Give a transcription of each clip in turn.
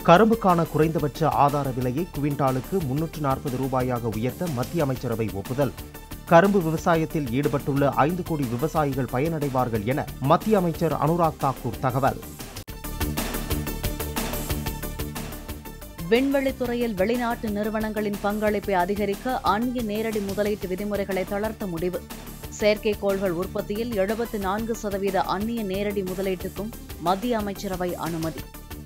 கரும்புக்கான குறைந்தபட்ச ஆதார விலையை குவிண்டாலுக்கு முன்னூற்று நாற்பது ரூபாயாக உயர்த்த மத்திய அமைச்சரவை ஒப்புதல் கரும்பு விவசாயத்தில் ஈடுபட்டுள்ள ஐந்து கோடி விவசாயிகள் பயனடைவார்கள் என மத்திய அமைச்சர் அனுராக் தாக்கூர் தகவல் விண்வெளித்துறையில் வெளிநாட்டு நிறுவனங்களின் பங்களிப்பை அதிகரிக்க அந்நிய நேரடி முதலீட்டு விதிமுறைகளை தளர்த்த முடிவு செயற்கைக்கோள்கள் உற்பத்தியில் எழுபத்து நான்கு சதவீத அந்நிய நேரடி முதலீட்டுக்கும் மத்திய அமைச்சரவை அனுமதி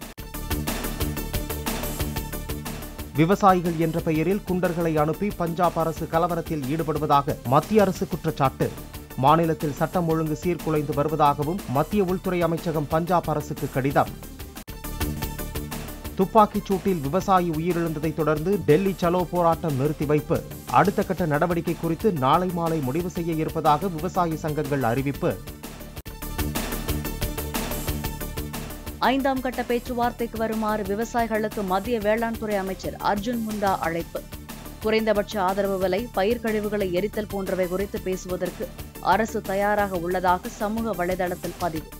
விவசாயிகள் என்ற பெயரில் குண்டர்களை அனுப்பி பஞ்சாப் அரசு கலவரத்தில் ஈடுபடுவதாக மத்திய அரசு குற்றச்சாட்டு மாநிலத்தில் சட்டம் ஒழுங்கு சீர்குலைந்து வருவதாகவும் மத்திய உள்துறை அமைச்சகம் பஞ்சாப் அரசுக்கு கடிதம் துப்பாக்கிச் சூட்டில் விவசாயி உயிரிழந்ததை தொடர்ந்து டெல்லி சலோ போராட்டம் நிறுத்தி வைப்பு அடுத்த கட்ட நடவடிக்கை குறித்து நாளை மாலை முடிவு செய்ய இருப்பதாக விவசாய சங்கங்கள் அறிவிப்பு ஐந்தாம் கட்ட பேச்சுவார்த்தைக்கு வருமாறு விவசாயிகளுக்கு மத்திய வேளாண் துறை அமைச்சர் அர்ஜுன் முண்டா அழைப்பு குறைந்தபட்ச ஆதரவு விலை பயிர் கழிவுகளை எரித்தல் போன்றவை குறித்து பேசுவதற்கு அரசு தயாராக உள்ளதாக சமூக வலைதளத்தில் பதிவு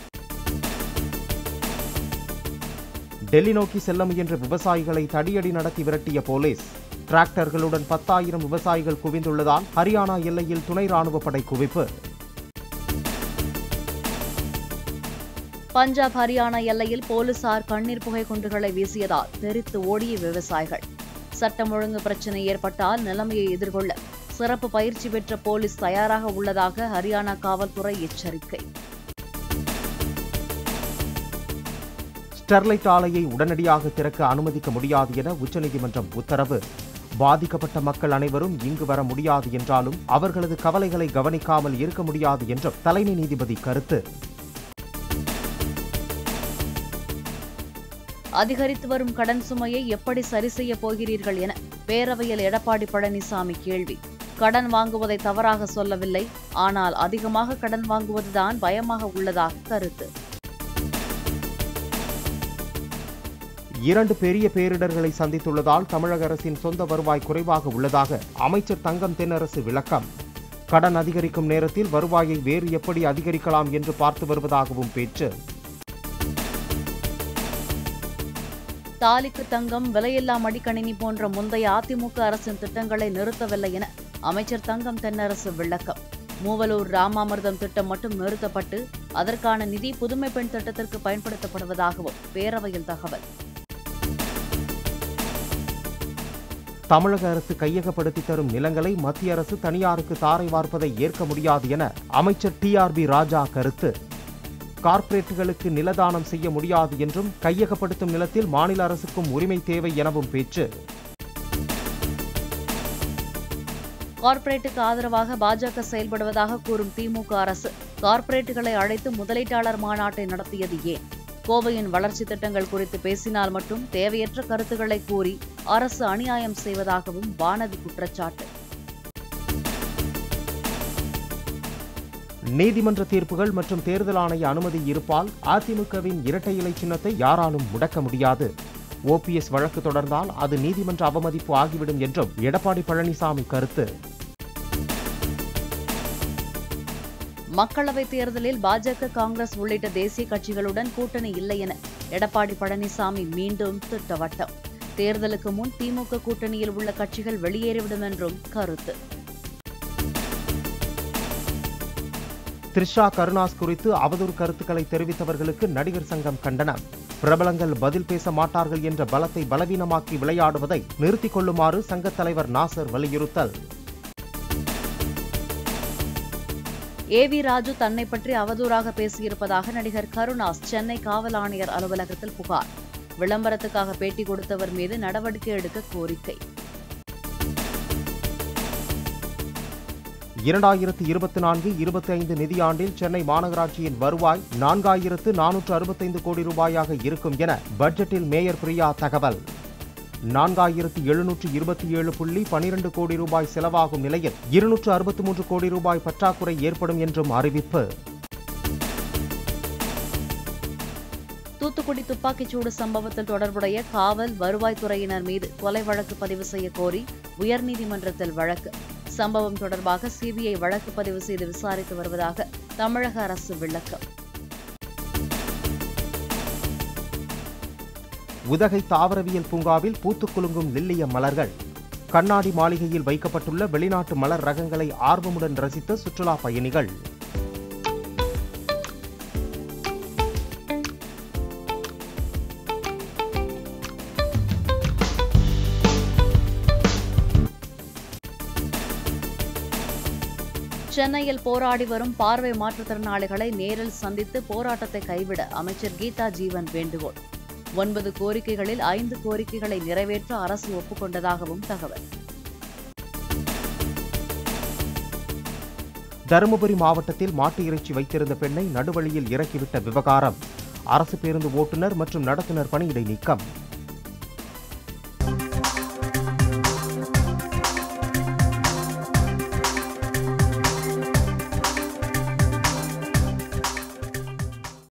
டெல்லி நோக்கி செல்ல முயன்ற விவசாயிகளை தடியடி நடத்தி விரட்டிய போலீஸ் டிராக்டர்களுடன் பத்தாயிரம் விவசாயிகள் குவிந்துள்ளதால் ஹரியானா எல்லையில் துணை ராணுவ படை குவிப்பு பஞ்சாப் ஹரியானா எல்லையில் போலீசார் கண்ணீர் புகை குண்டுகளை வீசியதால் தெரித்து ஓடிய விவசாயிகள் சட்டம் ஒழுங்கு பிரச்சினை ஏற்பட்டால் நிலைமையை எதிர்கொள்ள சிறப்பு பயிற்சி பெற்ற போலீஸ் தயாராக உள்ளதாக ஹரியானா காவல்துறை எச்சரிக்கை ஸ்டெர்லைட் ஆலையை உடனடியாக திறக்க அனுமதிக்க முடியாது என உச்சநீதிமன்றம் உத்தரவு பாதிக்கப்பட்ட மக்கள் அனைவரும் இங்கு வர முடியாது என்றாலும் அவர்களது கவலைகளை கவனிக்காமல் இருக்க முடியாது என்றும் தலைமை நீதிபதி கருத்து அதிகரித்து வரும் கடன் சுமையை எப்படி சரி செய்ய போகிறீர்கள் என பேரவையில் எடப்பாடி பழனிசாமி கேள்வி கடன் வாங்குவதை தவறாக சொல்லவில்லை ஆனால் அதிகமாக கடன் வாங்குவதுதான் பயமாக உள்ளதாக கருத்து இரண்டு பெரிய பேரிடர்களை சந்தித்துள்ளதால் தமிழக அரசின் சொந்த வருவாய் குறைவாக உள்ளதாக அமைச்சர் தங்கம் தென்னரசு விளக்கம் கடன் அதிகரிக்கும் நேரத்தில் வருவாயை வேறு எப்படி அதிகரிக்கலாம் என்று பார்த்து வருவதாகவும் பேச்சு தாலிக்கு தங்கம் விலையில்லா மடிக்கணினி போன்ற முந்தைய அதிமுக அரசின் திட்டங்களை நிறுத்தவில்லை என அமைச்சர் தங்கம் தென்னரசு விளக்கம் மூவலூர் ராமாமிர்தம் திட்டம் மட்டும் நிறுத்தப்பட்டு அதற்கான நிதி புதுமை பெண் திட்டத்திற்கு பயன்படுத்தப்படுவதாகவும் பேரவையில் தகவல் தமிழக அரசு கையகப்படுத்தி தரும் நிலங்களை மத்திய அரசு தனியாருக்கு தாரை வார்ப்பதை ஏற்க முடியாது என அமைச்சர் டி ஆர் பி ராஜா கருத்து கார்ப்பரேட்டுகளுக்கு நிலதானம் செய்ய முடியாது என்றும் கையகப்படுத்தும் நிலத்தில் மாநில அரசுக்கும் உரிமை தேவை எனவும் பேச்சு கார்ப்பரேட்டுக்கு ஆதரவாக பாஜக செயல்படுவதாக கூறும் திமுக அரசு கார்ப்பரேட்டுகளை அழைத்து முதலீட்டாளர் மாநாட்டை நடத்தியது ஏன் கோவையின் வளர்ச்சி திட்டங்கள் குறித்து பேசினால் மட்டும் தேவையற்ற கருத்துக்களை கூறி அரசு அநியாயம் செய்வதாகவும் வானதி குற்றச்சாட்டு நீதிமன்ற தீர்ப்புகள் மற்றும் தேர்தல் ஆணைய அனுமதி இருப்பால் அதிமுகவின் இரட்டை இலை சின்னத்தை யாராலும் முடக்க முடியாது ஓபிஎஸ் வழக்கு தொடர்ந்தால் அது நீதிமன்ற அவமதிப்பு ஆகிவிடும் என்றும் எடப்பாடி பழனிசாமி கருத்து மக்களவைத் தேர்தலில் பாஜக காங்கிரஸ் உள்ளிட்ட தேசிய கட்சிகளுடன் கூட்டணி இல்லை என எடப்பாடி பழனிசாமி மீண்டும் திட்டவட்டம் தேர்தலுக்கு முன் திமுக கூட்டணியில் உள்ள கட்சிகள் வெளியேறிவிடும் என்றும் கருத்து த்ரிஷா கருணாஸ் குறித்து அவதூறு கருத்துக்களை தெரிவித்தவர்களுக்கு நடிகர் சங்கம் கண்டனம் பிரபலங்கள் பதில் பேச மாட்டார்கள் என்ற பலத்தை பலவீனமாக்கி விளையாடுவதை நிறுத்திக் கொள்ளுமாறு சங்கத் தலைவர் நாசர் வலியுறுத்தல் ஏ வி ராஜு தன்னை பற்றி அவதூறாக பேசியிருப்பதாக நடிகர் கருணாஸ் சென்னை காவல் ஆணையர் அலுவலகத்தில் புகார் விளம்பரத்துக்காக பேட்டி கொடுத்தவர் மீது நடவடிக்கை எடுக்க கோரிக்கை இரண்டாயிரத்து இருபத்தி நான்கு இருபத்தி ஐந்து நிதியாண்டில் சென்னை மாநகராட்சியின் வருவாய் நான்காயிரத்து நானூற்று அறுபத்தைந்து கோடி ரூபாயாக இருக்கும் என பட்ஜெட்டில் மேயர் பிரியா தகவல் நான்காயிரத்து எழுநூற்று இருபத்தி ஏழு புள்ளி பனிரெண்டு கோடி ரூபாய் செலவாகும் நிலையில் இருநூற்று அறுபத்தி மூன்று கோடி ரூபாய் பற்றாக்குறை ஏற்படும் என்றும் அறிவிப்பு தூத்துக்குடி துப்பாக்கிச்சூடு சம்பவத்தில் தொடர்புடைய காவல் வருவாய்த்துறையினர் மீது கொலை வழக்கு பதிவு செய்ய கோரி உயர்நீதிமன்றத்தில் வழக்கு சம்பவம் தொடர்பாக சிபிஐ வழக்கு பதிவு செய்து விசாரித்து வருவதாக தமிழக அரசு விளக்கம் உதகை தாவரவியல் பூங்காவில் பூத்துக் குலுங்கும் லில்லிய மலர்கள் கண்ணாடி மாளிகையில் வைக்கப்பட்டுள்ள வெளிநாட்டு மலர் ரகங்களை ஆர்வமுடன் ரசித்த சுற்றுலா பயணிகள் சென்னையில் போராடி வரும் பார்வை மாற்றுத்திறனாளிகளை நேரில் சந்தித்து போராட்டத்தை கைவிட அமைச்சர் கீதா ஜீவன் வேண்டுகோள் ஒன்பது கோரிக்கைகளில் ஐந்து கோரிக்கைகளை நிறைவேற்ற அரசு ஒப்புக்கொண்டதாகவும் தகவல் தருமபுரி மாவட்டத்தில் மாட்டு இறைச்சி வைத்திருந்த பெண்ணை நடுவழியில் இறக்கிவிட்ட விவகாரம் அரசு பேருந்து ஓட்டுநர் மற்றும் நடத்துனர் பணியிடை நீக்கம்